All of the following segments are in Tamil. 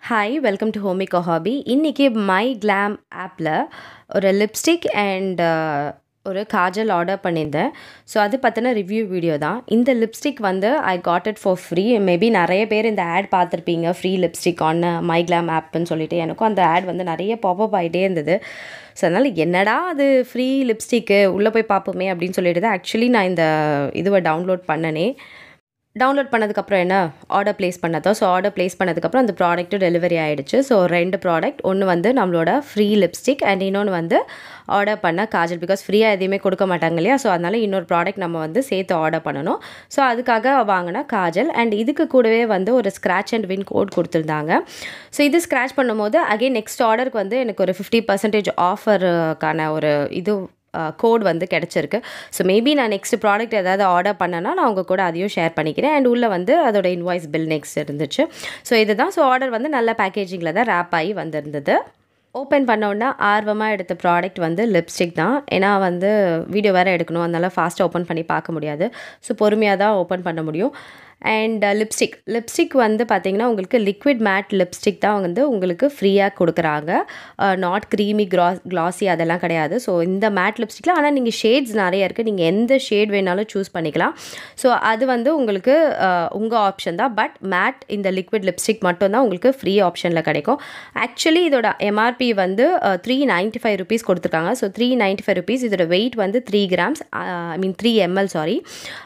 ஹாய் வெல்கம் டு ஹோமிகோ ஹாபி இன்றைக்கி மை கிளாம் ஆப்பில் ஒரு லிப்ஸ்டிக் அண்ட் ஒரு காஜல் ஆர்டர் பண்ணியிருந்தேன் ஸோ அது பற்றின ரிவ்யூ வீடியோ தான் இந்த லிப்ஸ்டிக் வந்து I got it for free maybe நிறைய பேர் இந்த ஆட் பார்த்துருப்பீங்க free lipstick on my glam ஆப்னு சொல்லிட்டு எனக்கும் அந்த ஆட் வந்து நிறைய பாப்அப் ஆகிட்டே இருந்தது ஸோ அதனால் என்னடா அது ஃப்ரீ லிப்ஸ்டிக்கு உள்ளே போய் பார்ப்போமே அப்படின்னு சொல்லிட்டு தான் ஆக்சுவலி நான் இந்த இதுவை டவுன்லோட் பண்ணனே டவுன்லோட் பண்ணதுக்கப்புறம் என்ன ஆர்டர் ப்ளேஸ் பண்ணதோ ஸோ ஆர்டர் ப்ளேஸ் பண்ணதுக்கப்புறம் அந்த ப்ராடக்ட்டு டெலிவரி ஆகிடுச்சு ஸோ ரெண்டு ப்ராடக்ட் ஒன்று வந்து நம்மளோட ஃப்ரீ லிப்ஸ்டிக் அண்ட் இன்னொன்று வந்து ஆர்டர் பண்ண காஜல் பிகாஸ் ஃப்ரீயாக எதையுமே கொடுக்க மாட்டாங்க இல்லையா ஸோ அதனால் இன்னொரு ப்ராடக்ட் நம்ம வந்து சேர்த்து ஆர்டர் பண்ணணும் ஸோ அதுக்காக வாங்கின காஜல் அண்ட் இதுக்கு கூடவே வந்து ஒரு ஸ்க்ராட்ச் அண்ட் வின் கோட் கொடுத்துருந்தாங்க ஸோ இது ஸ்க்ராட்ச் பண்ணும்போது அகெயின் நெக்ஸ்ட் ஆர்டருக்கு வந்து எனக்கு ஒரு ஃபிஃப்டி பர்சன்டேஜ் ஆஃபருக்கான ஒரு இது கோட் வந்து கிடச்சிருக்கு ஸோ மேபி நான் நெக்ஸ்ட் ப்ராடக்ட் ஏதாவது ஆர்டர் பண்ணேன்னா நான் உங்கள் கூட அதையும் ஷேர் பண்ணிக்கிறேன் அண்ட் உள்ளே வந்து அதோட இன்வாய்ஸ் பில் நெக்ஸ்ட் இருந்துச்சு ஸோ இதுதான் ஸோ ஆர்டர் வந்து நல்ல பேக்கேஜிங்கில் தான் ரேப் ஆகி வந்திருந்தது ஓப்பன் பண்ணோன்னா ஆர்வமாக எடுத்த ப்ராடக்ட் வந்து லிப்ஸ்டிக் தான் ஏன்னா வந்து வீடியோ வேறு எடுக்கணும் அதனால் ஃபாஸ்ட்டாக ஓப்பன் பண்ணி பார்க்க முடியாது ஸோ பொறுமையாக தான் ஓப்பன் பண்ண முடியும் அண்ட் லிப்ஸ்டிக் லிப்ஸ்டிக் வந்து பார்த்திங்கன்னா உங்களுக்கு லிக்விட் மேட் லிப்ஸ்டிக் தான் வந்து உங்களுக்கு ஃப்ரீயாக கொடுக்குறாங்க நாட் க்ரீமி க்ராஸ் க்ளாஸி அதெல்லாம் கிடையாது ஸோ இந்த மேட் லிப்ஸ்டிக்கில் ஆனால் நீங்கள் ஷேட்ஸ் நிறைய இருக்குது நீங்கள் எந்த ஷேட் வேணாலும் சூஸ் பண்ணிக்கலாம் ஸோ அது வந்து உங்களுக்கு உங்கள் ஆப்ஷன் தான் பட் மேட் இந்த லிக்விட் லிப்ஸ்டிக் மட்டும்தான் உங்களுக்கு ஃப்ரீ ஆப்ஷனில் கிடைக்கும் ஆக்சுவலி இதோட எம்ஆர்பி வந்து த்ரீ நைன்ட்டி ஃபைவ் ருபீஸ் கொடுத்துருக்காங்க so three ninety five rupees இதோட வெயிட் வந்து three grams I mean three ml sorry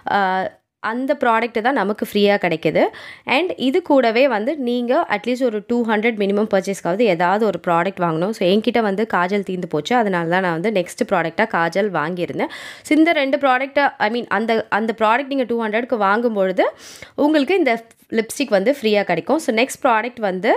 அந்த ப்ராடக்ட்டு தான் நமக்கு ஃப்ரீயாக கிடைக்கிது அண்ட் இது கூடவே வந்து நீங்கள் அட்லீஸ்ட் ஒரு டூ ஹண்ட்ரட் மினிமம் பர்ச்சேஸ்க்காவது ஏதாவது ஒரு ப்ராடக்ட் வாங்கணும் ஸோ என்கிட்ட வந்து காஜல் தீர்ந்து போச்சு அதனால தான் நான் வந்து நெக்ஸ்ட் ப்ராடக்டாக காஜல் வாங்கியிருந்தேன் ஸோ இந்த ரெண்டு ப்ராடக்ட்டை ஐ மீன் அந்த அந்த ப்ராடக்ட் நீங்கள் டூ ஹண்ட்ரட்க்கு வாங்கும்பொழுது உங்களுக்கு இந்த லிப்ஸ்டிக் வந்து ஃப்ரீயாக கிடைக்கும் ஸோ நெக்ஸ்ட் ப்ராடக்ட் வந்து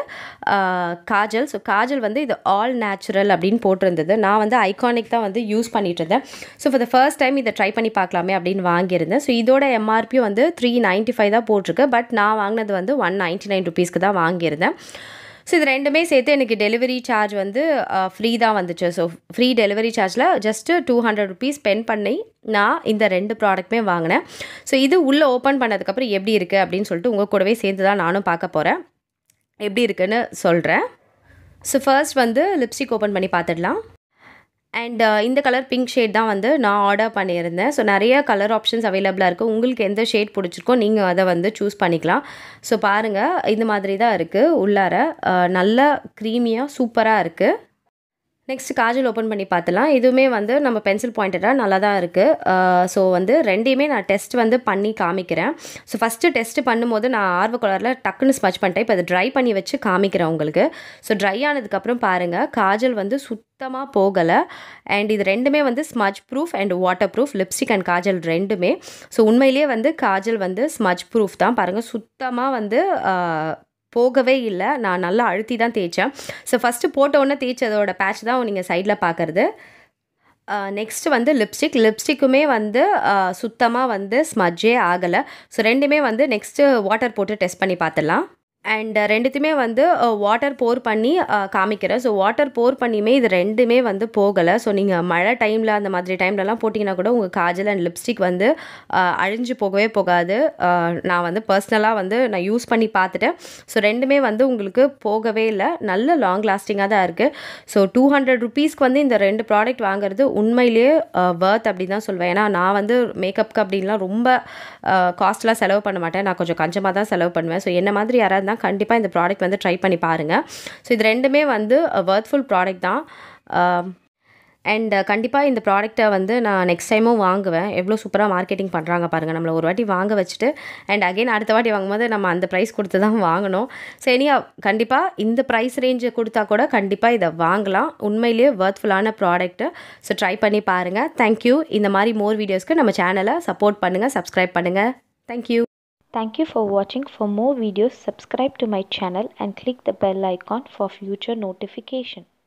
காஜல் ஸோ காஜல் வந்து இது ஆல் நேச்சுரல் அப்படின்னு போட்டிருந்தது நான் வந்து ஐகானிக் தான் வந்து யூஸ் பண்ணிகிட்டு இருந்தேன் so for the first time இதை ட்ரை பண்ணி பார்க்கலாமே அப்படின்னு வாங்கியிருந்தேன் ஸோ இதோட எம்ஆர்பியும் வந்து த்ரீ நைன்ட்டி ஃபைவ் தான் போட்டிருக்கு பட் நான் வாங்கினது வந்து ஒன் நைன்ட்டி நைன் ருபீஸ்க்கு தான் வாங்கியிருந்தேன் ஸோ இது ரெண்டுமே சேர்த்து எனக்கு டெலிவரி சார்ஜ் வந்து ஃப்ரீ தான் வந்துச்சு ஸோ ஃப்ரீ டெலிவரி சார்ஜில் just two hundred rupees spend பண்ணி நான் இந்த ரெண்டு ப்ராடக்ட்டுமே வாங்கினேன் ஸோ இது உள்ளே ஓப்பன் பண்ணதுக்கப்புறம் எப்படி இருக்குது அப்படின்னு சொல்லிட்டு உங்கள் கூடவே சேர்ந்து தான் நானும் பார்க்க போகிறேன் எப்படி இருக்குன்னு சொல்கிறேன் ஸோ ஃபர்ஸ்ட் வந்து லிப்ஸ்டிக் ஓப்பன் பண்ணி பார்த்துடலாம் அண்ட் இந்த கலர் பிங்க் ஷேட் தான் வந்து நான் ஆர்டர் பண்ணியிருந்தேன் ஸோ நிறைய கலர் ஆப்ஷன்ஸ் அவைலபிளாக இருக்குது உங்களுக்கு எந்த ஷேட் பிடிச்சிருக்கோ நீங்கள் அதை வந்து சூஸ் பண்ணிக்கலாம் ஸோ பாருங்கள் இந்த மாதிரி தான் இருக்குது உள்ளார நல்ல க்ரீமியாக சூப்பராக இருக்குது நெக்ஸ்ட் காஜல் ஓப்பன் பண்ணி பார்த்துலாம் இதுவுமே வந்து நம்ம பென்சில் பாயிண்டடாக நல்லா தான் இருக்குது ஸோ வந்து ரெண்டையுமே நான் டெஸ்ட் வந்து பண்ணி காமிக்கிறேன் ஸோ ஃபஸ்ட்டு டெஸ்ட் பண்ணும்போது நான் ஆர்வ கலரில் டக்குன்னு ஸ்மச் பண்ணிட்டேன் இப்போ அதை ட்ரை பண்ணி வச்சு காமிக்கிறேன் உங்களுக்கு ஸோ ட்ரை ஆனதுக்கப்புறம் பாருங்கள் காஜல் வந்து சுத்தமாக போகலை அண்ட் இது ரெண்டுமே வந்து smudge proof and waterproof lipstick and kajal ரெண்டுமே ஸோ உண்மையிலேயே வந்து காஜல் வந்து ஸ்மச் ப்ரூஃப் தான் பாருங்கள் சுத்தமாக வந்து போகவே இல்லை நான் நல்லா அழுத்தி தான் தேய்ச்சேன் ஸோ ஃபஸ்ட்டு போட்ட உடனே தேய்ச்சதோட பேட்ச் தான் நீங்கள் சைடில் பார்க்குறது நெக்ஸ்ட் வந்து லிப்ஸ்டிக் லிப்ஸ்டிக்குமே வந்து சுத்தமாக வந்து ஸ்மஜ்ஜே ஆகலை ஸோ ரெண்டுமே வந்து நெக்ஸ்ட்டு வாட்டர் போட்டு டெஸ்ட் பண்ணி பார்த்துடலாம் அண்ட் ரெண்டுத்தையுமே வந்து வாட்டர் போர் பண்ணி காமிக்கிறேன் ஸோ வாட்டர் போர் பண்ணியுமே இது ரெண்டுமே வந்து போகலை ஸோ நீங்கள் மழை டைமில் அந்த மாதிரி டைம்லலாம் போட்டிங்கன்னா கூட உங்கள் காஜல் அண்ட் லிப்ஸ்டிக் வந்து அழிஞ்சு போகவே போகாது நான் வந்து பர்சனலாக வந்து நான் யூஸ் பண்ணி பார்த்துட்டேன் ஸோ ரெண்டுமே வந்து உங்களுக்கு போகவே இல்லை நல்ல லாங் லாஸ்டிங்காக தான் இருக்குது ஸோ டூ ஹண்ட்ரட் ருபீஸ்க்கு வந்து இந்த ரெண்டு ப்ராடக்ட் வாங்குறது உண்மையிலேயே வர்த் அப்படி தான் சொல்வேன் ஏன்னா நான் வந்து மேக்கப்புக்கு அப்படின்லாம் ரொம்ப காஸ்ட்லாம் செலவு பண்ண மாட்டேன் நான் கொஞ்சம் கஞ்சமாக தான் செலவு பண்ணுவேன் ஸோ என்ன மாதிரி யாராவது தான் கண்டிப்பாக இந்த ப்ராடக்ட் வந்து ட்ரை பண்ணி பாருங்கள் ஸோ இது ரெண்டுமே வந்து வர்த்ஃபுல் ப்ராடக்ட் தான் அண்ட் கண்டிப்பாக இந்த ப்ராடக்ட்டை வந்து நான் நெக்ஸ்ட் டைமும் வாங்குவேன் எவ்வளோ சூப்பராக மார்க்கெட்டிங் பண்ணுறாங்க பாருங்கள் நம்மளை ஒரு வாட்டி வாங்க வச்சுட்டு அண்ட் அகெயின் அடுத்த வாட்டி வாங்கும்போது நம்ம அந்த ப்ரைஸ் கொடுத்து தான் வாங்கணும் ஸோ இனியா கண்டிப்பாக இந்த ப்ரைஸ் ரேஞ்சு கொடுத்தா கூட கண்டிப்பாக இதை வாங்கலாம் உண்மையிலேயே வர்த்ஃபுல்லான ப்ராடக்ட்டு ஸோ ட்ரை பண்ணி பாருங்கள் தேங்க்யூ இந்த மாதிரி மோர் வீடியோஸ்க்கு நம்ம சேனலை சப்போர்ட் பண்ணுங்கள் சப்ஸ்கிரைப் பண்ணுங்கள் thank you Thank you for watching. For more videos, subscribe to my channel and click the bell icon for future notification.